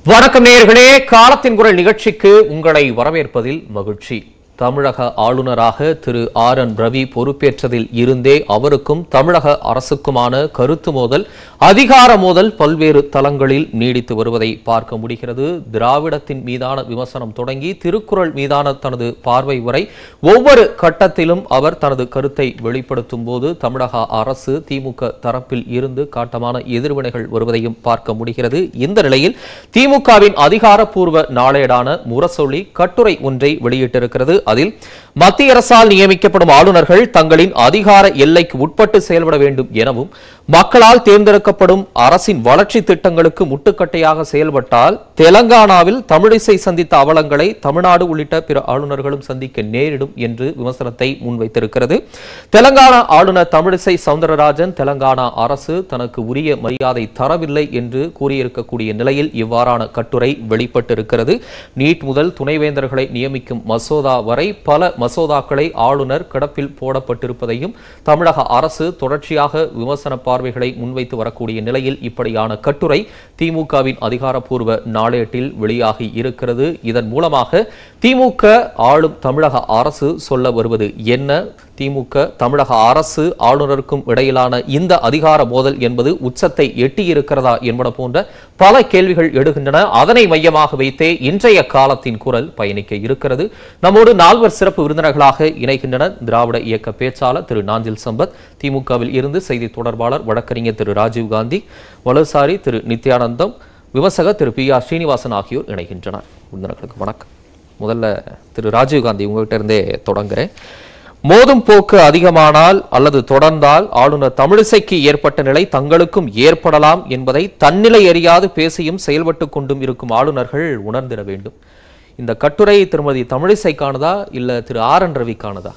வணக்கம் நேயர்களே காலத்தின் குரல் நிகழ்ச்சிக்கு உங்களை வரவேற்பதில் மகிழ்ச்சி தமிழக ஆளுநராக திரு ஆர் என் ரவி பொறுப்பேற்றதில் இருந்தே அவருக்கும் தமிழக அரசுக்குமான கருத்து மோதல் அதிகார மோதல் பல்வேறு தளங்களில் நீடித்து வருவதை பார்க்க முடிகிறது திராவிடத்தின் மீதான விமர்சனம் தொடங்கி திருக்குறள் மீதான தனது பார்வை வரை ஒவ்வொரு கட்டத்திலும் அவர் தனது கருத்தை வெளிப்படுத்தும் போது தமிழக அரசு திமுக தரப்பில் இருந்து காட்டமான எதிர்வினைகள் வருவதையும் பார்க்க முடிகிறது இந்த நிலையில் திமுகவின் அதிகாரப்பூர்வ நாளேடான முரசொலி கட்டுரை ஒன்றை வெளியிட்டிருக்கிறது அதில் மத்திய அரசால் நியமிக்கப்படும் ஆளுநர்கள் தங்களின் அதிகார எல்லைக்கு உட்பட்டு செயல்பட வேண்டும் எனவும் மக்களால் தேர்ந்தெடுக்கப்படும் அரசின் வளர்ச்சி திட்டங்களுக்கு முட்டுக்கட்டையாக செயல்பட்டால் தெலங்கானாவில் தமிழிசை சந்தித்த அவலங்களை தமிழ்நாடு உள்ளிட்ட பிற ஆளுநர்களும் சந்திக்க நேரிடும் என்று விமர்சனத்தை முன்வைத்திருக்கிறது தெலங்கானா ஆளுநர் தமிழிசை சவுந்தரராஜன் தெலங்கானா அரசு தனக்கு உரிய மரியாதை தரவில்லை என்று கூறியிருக்கக்கூடிய நிலையில் இவ்வாறான கட்டுரை வெளிப்பட்டிருக்கிறது நீட் முதல் துணைவேந்தர்களை நியமிக்கும் மசோதா வரை பல மசோதாக்களை ஆளுநர் கிடப்பில் போடப்பட்டிருப்பதையும் தமிழக அரசு தொடர்ச்சியாக விமர்சன பார்வைகளை முன்வைத்து வரக்கூடிய நிலையில் இப்படியான கட்டுரை திமுகவின் அதிகாரப்பூர்வ நாளேட்டில் வெளியாகி இருக்கிறது இதன் மூலமாக திமுக ஆளும் தமிழக அரசு சொல்ல வருவது என்ன திமுக தமிழக அரசு ஆளுநருக்கும் இடையிலான இந்த அதிகார மோதல் என்பது உச்சத்தை எட்டியிருக்கிறதா என்பன போன்ற பல கேள்விகள் எழுகின்றன அதனை மையமாக வைத்தே இன்றைய காலத்தின் குரல் பயணிக்க இருக்கிறது நம்மோடு நால்வர் சிறப்பு விருந்தினர்களாக இணைகின்றனர் திராவிட இயக்க பேச்சாளர் திரு நாஞ்சில் சம்பத் திமுகவில் இருந்து செய்தி தொடர்பாளர் வழக்கறிஞர் திரு ராஜீவ்காந்தி வலுசாரி திரு நித்யானந்தம் விமர்சகர் திரு பி ஆர் ஸ்ரீனிவாசன் ஆகியோர் இணைகின்றனர் விருந்தினர்களுக்கு வணக்கம் முதல்ல திரு ராஜீவ்காந்தி உங்ககிட்ட இருந்தே தொடங்குறேன் மோதும் போக்கு அதிகமானால் அல்லது தொடர்ந்தால் ஆளுநர் தமிழிசைக்கு ஏற்பட்ட நிலை தங்களுக்கும் ஏற்படலாம் என்பதை தன்னிலை அறியாது பேசியும் செயல்பட்டு கொண்டும் இருக்கும் ஆளுநர்கள் உணர்ந்திட வேண்டும் இந்த கட்டுரை திருமதி தமிழிசைக்கானதா இல்ல திரு ஆர் என் ரவிக்கானதா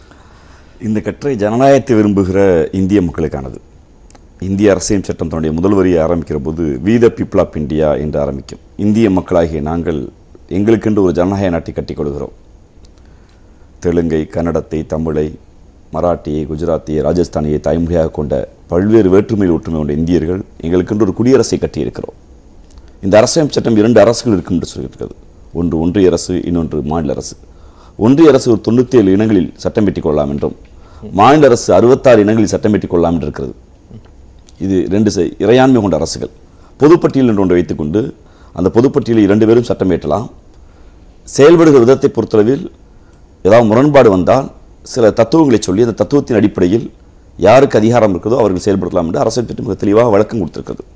இந்த கட்டுரை ஜனநாயகத்தை விரும்புகிற இந்திய மக்களுக்கானது இந்திய அரசியல் சட்டம் தன்னுடைய முதல் வரியை ஆரம்பிக்கிற போது we the people of India என்று ஆரம்பிக்கும் இந்திய மக்களாகிய நாங்கள் எங்களுக்கென்று ஒரு ஜனநாயக நாட்டை கட்டிக்கொள்கிறோம் தெலுங்கை கன்னடத்தை தமிழை மராட்டியை குஜராத்தியை ராஜஸ்தானியை தாய்மொழியாக கொண்ட பல்வேறு வேற்றுமையில் ஒற்றுமை கொண்ட இந்தியர்கள் எங்களுக்கென்று ஒரு குடியரசை கட்டியிருக்கிறோம் இந்த அரசியல் சட்டம் இரண்டு அரசுகள் இருக்கும் என்று சொல்லியிருக்கிறது ஒன்று ஒன்றிய அரசு இன்னொன்று மாநில அரசு ஒன்றிய அரசு ஒரு தொண்ணூற்றி ஏழு இனங்களில் சட்டம் பெற்றுக் கொள்ளலாம் என்றும் மாநில அரசு அறுபத்தாறு இனங்களில் சட்டம் பெற்றுக் கொள்ளலாம் என்று இருக்கிறது இது ரெண்டு செ- இறையாண்மை கொண்ட அரசுகள் பொதுப்பட்டியல் என்று ஒன்றை வைத்துக்கொண்டு அந்த பொதுப்பட்டியலில் இரண்டு பேரும் சட்டம் இயற்றலாம் செயல்படுகிற விதத்தை பொறுத்தளவில் ஏதாவது முரண்பாடு வந்தால் சில தத்துவங்களை சொல்லி அந்த தத்துவத்தின் அடிப்படையில் யாருக்கு அதிகாரம் இருக்கிறதோ அவர்கள் செயல்படுத்தலாம் என்று அரசை பற்றி மிக தெளிவாக விளக்கம் கொடுத்திருக்கிறது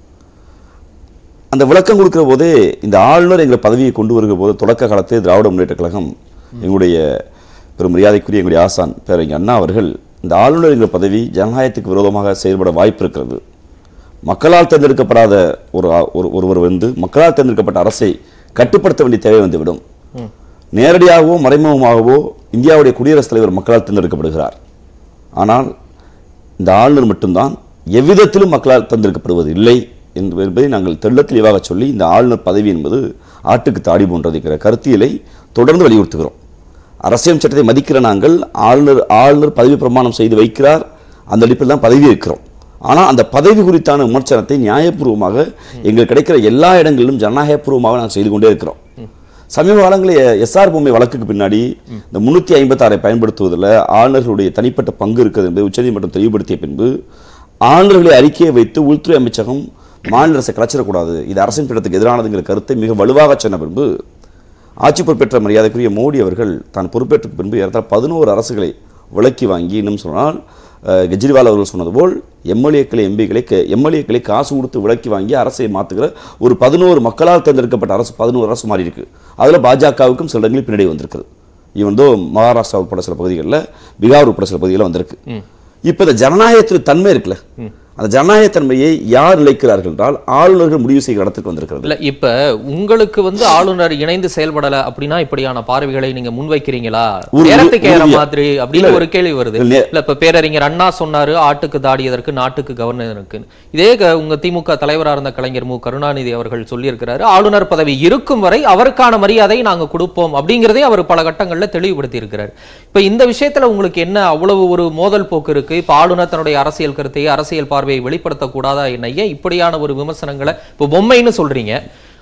அந்த விளக்கம் கொடுக்கிற போதே இந்த ஆளுநர் எங்களை பதவியை கொண்டு வருகிற போது தொடக்க காலத்தில் திராவிட முன்னேற்ற கழகம் எங்களுடைய பெரும் மரியாதைக்குரிய எங்களுடைய ஆசான் பேரறிஞர் அண்ணா அவர்கள் இந்த ஆளுநர் எங்கள் பதவி ஜனநாயகத்துக்கு விரோதமாக செயல்பட வாய்ப்பு இருக்கிறது மக்களால் தேர்ந்தெடுக்கப்படாத ஒரு ஆ- ஒரு ஒருவர் வந்து மக்களால் தேர்ந்தெடுக்கப்பட்ட அரசை கட்டுப்படுத்த வேண்டிய தேவை வந்துவிடும் நேரடியாகவோ மறைமுகமாகவோ இந்தியாவுடைய குடியரசுத் தலைவர் மக்களால் தேர்ந்தெடுக்கப்படுகிறார் ஆனால் இந்த ஆளுநர் மட்டும்தான் எவ்விதத்திலும் மக்களால் தேர்ந்தெடுக்கப்படுவது இல்லை என்ப- என்பதை நாங்கள் தெள்ள தெளிவாக சொல்லி இந்த ஆளுநர் பதவி என்பது ஆட்டுக்கு தாடி போன்றது என்கிற கருத்தியலை தொடர்ந்து வலியுறுத்துகிறோம் அரசியல் சட்டத்தை மதிக்கிற நாங்கள் ஆளுநர் ஆளுநர் பதவி பிரமாணம் செய்து வைக்கிறார் அந்த அடிப்பில் தான் பதவி இருக்கிறோம் ஆனால் அந்த பதவி குறித்தான விமர்சனத்தை நியாயபூர்வமாக எங்களுக்கு கிடைக்கிற எல்லா இடங்களிலும் ஜனநாயகபூர்வமாக நாங்கள் செய்து கொண்டே இருக்கிறோம் சமீப காலங்களில் எஸ்ஆர் பொம்மை வழக்குக்கு பின்னாடி இந்த முன்னூற்றி ஐம்பத்தாறை பயன்படுத்துவதில் ஆளுநர்களுடைய தனிப்பட்ட பங்கு இருக்கிறது என்பதை உச்சநீதிமன்றம் தெளிவுபடுத்திய பின்பு ஆளுநர்களை அறிக்கையை வைத்து உள்துறை அமைச்சகம் மாநில அரசை கலைச்சிடக்கூடாது இது அரசின் சட்டத்துக்கு எதிரானதுங்கிற கருத்தை மிக வலுவாக சொன்ன பின்பு ஆட்சி பொறுப்பேற்ற மரியாதைக்குரிய மோடி அவர்கள் தான் பொறுப்பேற்ற பின்பு ஏறத்தாழ பதினோரு அரசுகளை விலக்கி வாங்கி இன்னும் சொன்னால் அஹ், கெஜ்ரிவால் அவர்கள் சொன்னது போல் எம்எல்ஏக்களை எம்பிக்களை எம்எல்ஏக்களை காசு கொடுத்து விலக்கி வாங்கி அரசை மாற்றுகிற ஒரு பதினோரு மக்களால் தேர்ந்தெடுக்கப்பட்ட அரசு பதினோரு அரசு மாறி இருக்கு அதில் பாஜகவுக்கும் சில இடங்களில் பின்னாடி வந்திருக்குது ஈவன் தோ மகாராஷ்டிரா உட்பட சில பகுதிகளில் பீகார் உட்பட சில பகுதிகளில் வந்திருக்கு இப்போ இந்த ஜனநாயகத்தில் தன்மை இருக்குல்ல அந்த ஜனநாயகத்தன்மையை யார் நிலைக்கிறார்கள் என்றால் ஆளுநர்கள் முடிவு செய்கிற இடத்துக்கு வந்திருக்கிறது இல்ல இப்ப உங்களுக்கு வந்து ஆளுநர் இணைந்து செயல்படல அப்படின்னா இப்படியான பார்வைகளை நீங்க முன்வைக்கிறீங்களா உறுதி- நேரத்துக்கு ஏற உறுதியா. மாதிரி அப்படின்னு இல்ல, ஒரு கேள்வி வருது இல்ல, நே- இல்ல இப்ப பேரறிஞர் அண்ணா சொன்னாரு ஆட்டுக்கு தாடியதற்கு நாட்டுக்கு கவர்னருக்கு இதே க- உங்க திமுக தலைவரா இருந்த கலைஞர் மு கருணாநிதி அவர்கள் சொல்லியிருக்கிறாரு ஆளுநர் பதவி இருக்கும் வரை அவருக்கான மரியாதையை நாங்க கொடுப்போம் அப்படிங்கிறதே அவர் பல கட்டங்கள்ல தெளிவுபடுத்தி இருக்கிறார் இப்ப இந்த விஷயத்துல உங்களுக்கு என்ன அவ்வளவு ஒரு மோதல் போக்கு இருக்கு இப்ப ஆளுநர் தன்னுடைய அரசியல் கருத்தை அரசியல் பார்வையை வெளிப்படுத்தக்கூடாதா என்ன ஏன் இப்படியான ஒரு விமர்சனங்களை இப்போ பொம்மைன்னு சொல்றீங்க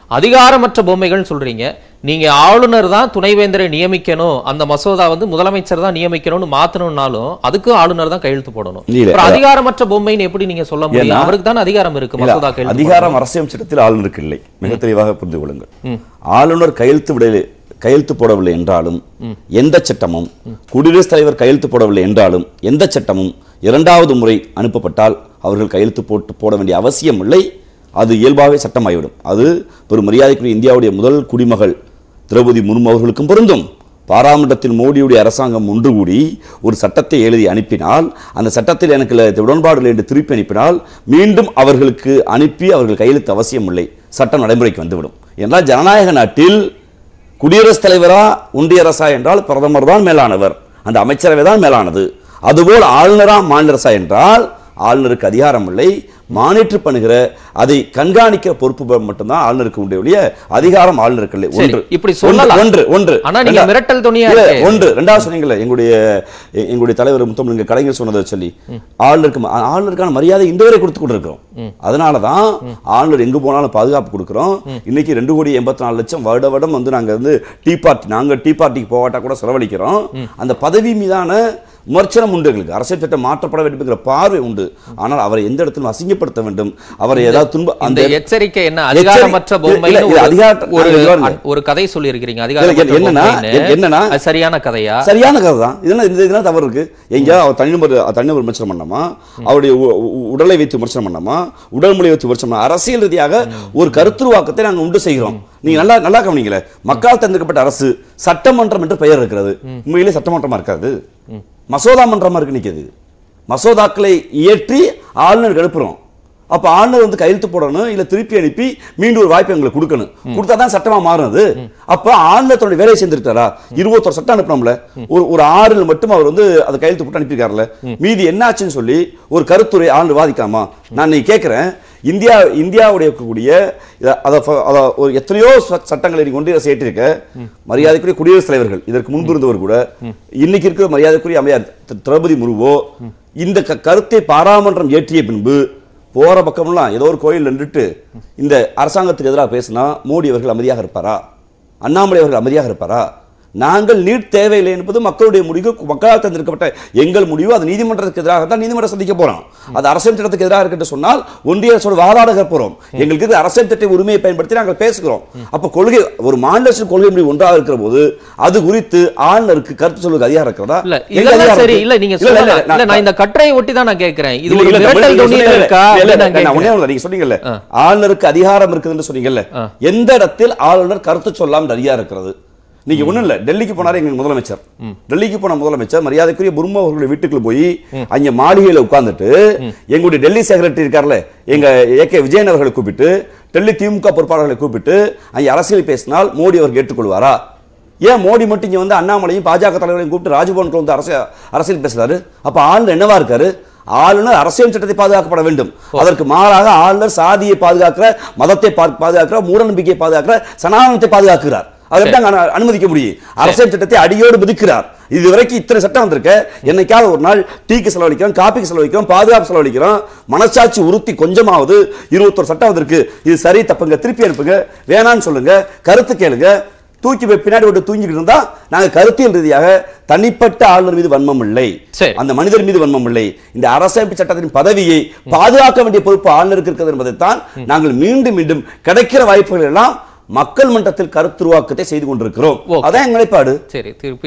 அதிகாரமற்ற பொம்மைகள் சொல்றீங்க நீங்க ஆளுநர் தான் துணைவேந்தரை நியமிக்கணும் அந்த மசோதா வந்து முதலமைச்சர் தான் நியமிக்கணும்னு மாத்தணும்னாலும் அதுக்கும் ஆளுநர் தான் கையெழுத்து போடணும் இல்ல. அப்புறம் அதிகாரமற்ற பொம்மைன்னு எப்படி நீங்க சொல்ல முடியும் ஏன்னா- அவருக்கு தான் அதிகாரம் இருக்கு இல்ல, மசோதா கையெழுத்து அதிகாரம் அரசியல் சட்டத்தில் ஆளுநருக்கு இல்லை மிக தெளிவாக புரிந்து கொள்ளுங்கள் ஆளுநர் கையெழுத்து விடலை கையெழுத்து போடவில்லை என்றாலும் எந்த சட்டமும் குடியரசுத் தலைவர் கையெழுத்து போடவில்லை என்றாலும் எந்த சட்டமும் இரண்டாவது முறை அனுப்பப்பட்டால் அவர்கள் கையெழுத்து போட்டு போட வேண்டிய அவசியம் இல்லை அது இயல்பாகவே சட்டமாகிவிடும் அது ஒரு மரியாதைக்குரிய இந்தியாவுடைய முதல் குடிமகள் திரௌபதி முர்மு அவர்களுக்கும் பொருந்தும் பாராளுமன்றத்தில் மோடியுடைய அரசாங்கம் ஒன்று கூடி ஒரு சட்டத்தை எழுதி அனுப்பினால் அந்த சட்டத்தில் எனக்கு இல்ல உடன்பாடுகள் என்று திருப்பி அனுப்பினால் மீண்டும் அவர்களுக்கு அனுப்பி அவர்கள் கையெழுத்து அவசியம் இல்லை சட்டம் நடைமுறைக்கு வந்துவிடும் என்றால் ஜனநாயக நாட்டில் குடியரசுத் தலைவரா ஒன்றிய அரசா என்றால் பிரதமர் தான் மேலானவர் அந்த அமைச்சரவை தான் மேலானது அதுபோல் ஆளுநரா மாநில அரசா என்றால் ஆளுநருக்கு அதிகாரம் இல்லை மானிட்டர் பண்ணுகிற அதை கண்காணிக்கிற பொறுப்பு மட்டும்தான் ஆளுநருக்கு உண்டு ஒழிய அதிகாரம் ஆளுநருக்கு இல்லை சரி, ஒன்று இப்படி ஒன்று, சொல்லலாம். ஒன்று ஒன்று ஆனா நீங்க ரெண்டா- மிரட்டல் துணியா இல்ல, இருக்கே. ஒன்று ரெண்டாவது சொன்னீங்கல்ல எங்களுடைய எ- எங்களுடைய தலைவர் முத்தமிழ் கலைஞர் சொன்னதை சொல்லி ஆளுநருக்கு ம- ஆளுநருக்கான மரியாதை இந்த வரை கொடுத்து கொண்டிருக்கிறோம் அதனால தான் ஆளுநர் எங்கு போனாலும் பாதுகாப்பு கொடுக்கிறோம் இன்னைக்கு ரெண்டு கோடி எண்பத்தி நாலு லட்சம் வருட வருடம் வந்து நாங்க வந்து டீ பார்ட்டி நாங்க டீ பார்ட்டிக்கு போகாட்டா கூட செலவழிக்கிறோம் அந்த பதவி மீதான விமர்சனம் உண்டு எங்களுக்கு அரசியல் சட்டம் மாற்றப்பட வேண்டும் என்கிற பார்வை உண்டு ஆனால் அவரை எந்த இடத்திலும் அசிங்கப்படுத்த வேண்டும் அவரை ஏதாவது துன்ப அந்த அந்த எச்சரிக்கை என்ன எச்சரி- அதிகாரமற்ற இல்ல, பொம்மைன்னு இல்ல, ஒரு- அதிகார- ஒரு இல்ல, இல்ல. ஒரு கதை சொல்லி இருக்கிறீங்க இல்ல, அதிகாரமற்ற என்னன்னா, பொம்மைன்னு. என்னன்னா, அது சரியான கதையா சரியான கதை தான் இதெல்லாம் இந்த இதெல்லாம் தவறு இருக்கு எங்க அவர் தனிநபர் தனிநபர் விமர்சனம் பண்ணாமா அவருடைய உ- உ- உடலை வைத்து விமர்சனம் பண்ணாமா உடல் மொழியை வைத்து விமர்சனம் பண்ணாமா? அரசியல் ரீதியாக ஒரு கருத்துருவாக்கத்தை நாங்க உண்டு செய்கிறோம் நீங்க நல்லா நல்லா கவனிக்கல மக்களால் தேர்ந்தெடுக்கப்பட்ட அரசு சட்டமன்றம் என்று பெயர் இருக்கிறது உண்மையிலே சட்டமன்றமா இருக்காது மசோதா மன்றமா இருக்கு நிக்குது மசோதாக்களை இயற்றி ஆளுநருக்கு எழுப்புறோம் அப்ப ஆளுநர் வந்து கையெழுத்து போடணும் இல்ல திருப்பி அனுப்பி மீண்டும் ஒரு வாய்ப்பு எங்களுக்கு கொடுக்கணும் கொடுத்தா தான் சட்டமா மாறுது அப்ப ஆளுநர் தன்னுடைய வேலையை செஞ்சிருக்காரா இருபத்தொரு சட்டம் அனுப்பணும்ல ஒரு ஒரு ஆறுல மட்டும் அவர் வந்து அதை கையெழுத்து போட்டு அனுப்பியிருக்காருல்ல மீதி என்னாச்சுன்னு சொல்லி ஒரு கருத்துரை ஆளுநர் வாதிக்காமா நான் நீ கேட்கிறேன் இந்தியா இந்தியாவுடைய இருக்கக்கூடிய இத- அத ஃப- அத ஒரு எத்தனையோ ச- சட்டங்களை நீ கொண்டு சேர்த்திருக்க மரியாதைக்குரிய குடியரசுத் தலைவர்கள் இதற்கு முன்பு இருந்தவர் கூட இன்னைக்கு இருக்கிற மரியாதைக்குரிய அம்மையார் திரு- திரௌபதி முர்மு இந்த க- கருத்தை பாராமன்றம் ஏற்றிய பின்பு போற பக்கம்லாம் ஏதோ ஒரு கோயில் நின்றுட்டு இந்த அரசாங்கத்துக்கு எதிராக பேசினா மோடி அவர்கள் அமைதியாக இருப்பாரா அண்ணாமலை அவர்கள் அமைதியாக இருப்பாரா நாங்கள் நீட் தேவையில்லை என்பது மக்களுடைய முடிவு மக்களால் தேர்ந்தெடுக்கப்பட்ட எங்கள் முடிவு அது நீதிமன்றத்துக்கு எதிராக தான் நீதிமன்றம் சந்திக்க போறோம் அது அரசியல் சட்டத்துக்கு எதிராக இருக்கட்டும் சொன்னால் ஒன்றிய அரசோட வாதாட போறோம் எங்களுக்கு இருக்கிற அரசியல் சட்ட உரிமையை பயன்படுத்தி நாங்கள் பேசுகிறோம் அப்ப கொள்கை ஒரு மாநில அரசின் கொள்கை முடிவு ஒன்றாக இருக்கிற போது அது குறித்து ஆளுநருக்கு கருத்து சொல்லுக்கு அதிகாரம் இருக்கிறதா இல்ல எங்க இதெல்லாம் அதிகாரம் சரி இருக்கு? இல்ல நீங்க இல்ல, இல்ல, சொல்லலாம் இல்ல, இல்ல நான் இந்த கட்டுரையை ஒட்டி தான் நான் கேக்குறேன் இது இல்ல, ஒரு இல்ல, மிரட்டல் நீங்க துணியில சொன்னீங்கல்ல, இருக்கா இல்ல, இல்ல, அப்படின்னு நான் நான் ஒண்ணே கேக்குறேன். ஒண்ணு, நீங்க சொன்னீங்கல்ல ஆளுநருக்கு அதிகாரம் இருக்குதுன்னு சொன்னீங்கல்ல எந்த இடத்தில் ஆளுநர் கருத்து சொல்லாமல் அதிகாரம் இருக்கிறது நீங்க ஒண்ணும் இல்ல டெல்லிக்கு போனாரு எங்க முதலமைச்சர் டெல்லிக்கு போன முதலமைச்சர் மரியாதைக்குரிய புர்மா அவர்களுடைய வீட்டுக்குள்ள போய் அங்க மாளிகையில உட்கார்ந்துட்டு எங்களுடைய டெல்லி செக்ரட்டரி இருக்கார்ல எங்க ஏ கே விஜயன் அவர்களை கூப்பிட்டு டெல்லி திமுக பொறுப்பாளர்களை கூப்பிட்டு அங்க அரசியல் பேசினால் மோடி அவர் ஏற்றுக்கொள்வாரா ஏன் மோடி மட்டும் இங்க வந்து அண்ணாமலையும் பாஜக தலைவரையும் கூப்பிட்டு ராஜ்பவனுக்கு வந்து அரசியல் அரசியல் பேசுறாரு அப்ப ஆளுநர் என்னவா இருக்காரு ஆளுநர் அரசியல் சட்டத்தை பாதுகாக்கப்பட வேண்டும் அதற்கு மாறாக ஆளுநர் சாதியை பாதுகாக்கிற மதத்தை பா- பாதுகாக்கிற மூடநம்பிக்கையை பாதுகாக்கிற சனாதனத்தை பாதுகாக்கிறார் அதை எப்படி அங்க அனு- அனுமதிக்க முடியும் அரசியல் சட்டத்தை அடியோடு மிதிக்கிறார் இது வரைக்கும் இத்தனை சட்டம் வந்திருக்க என்னைக்காவது ஒரு நாள் டீக்கு செலவழிக்கிறோம் காப்பிக்கு செலவழிக்கிறோம் பாதுகாப்பு செலவழிக்கிறோம் மனசாட்சி உறுத்தி கொஞ்சமாவது இருபத்தொரு சட்டம் வந்திருக்கு இது சரி தப்புங்க திருப்பி அனுப்புங்க வேணான்னு சொல்லுங்க கருத்து கேளுங்க தூக்கி போய் பின்னாடி விட்டு தூங்கிட்டு இருந்தா நாங்க கருத்தியல் ரீதியாக தனிப்பட்ட ஆளுநர் மீது வன்மம் இல்லை சரி. அந்த மனிதர் மீது வன்மம் இல்லை இந்த அரசமைப்பு சட்டத்தின் பதவியை பாதுகாக்க வேண்டிய பொறுப்பு ஆளுநருக்கு இருக்கிறது என்பதைத்தான் நாங்கள் மீண்டும் மீண்டும் கிடைக்கிற வாய்ப்புகள் எல்லாம் மக்கள் மன்றத்தில் கருத்துருவாக்கத்தை செய்து கொண்டிருக்கிறோம் Okay. அதான் எங்க நிலைப்பாடு சரி திருப்பி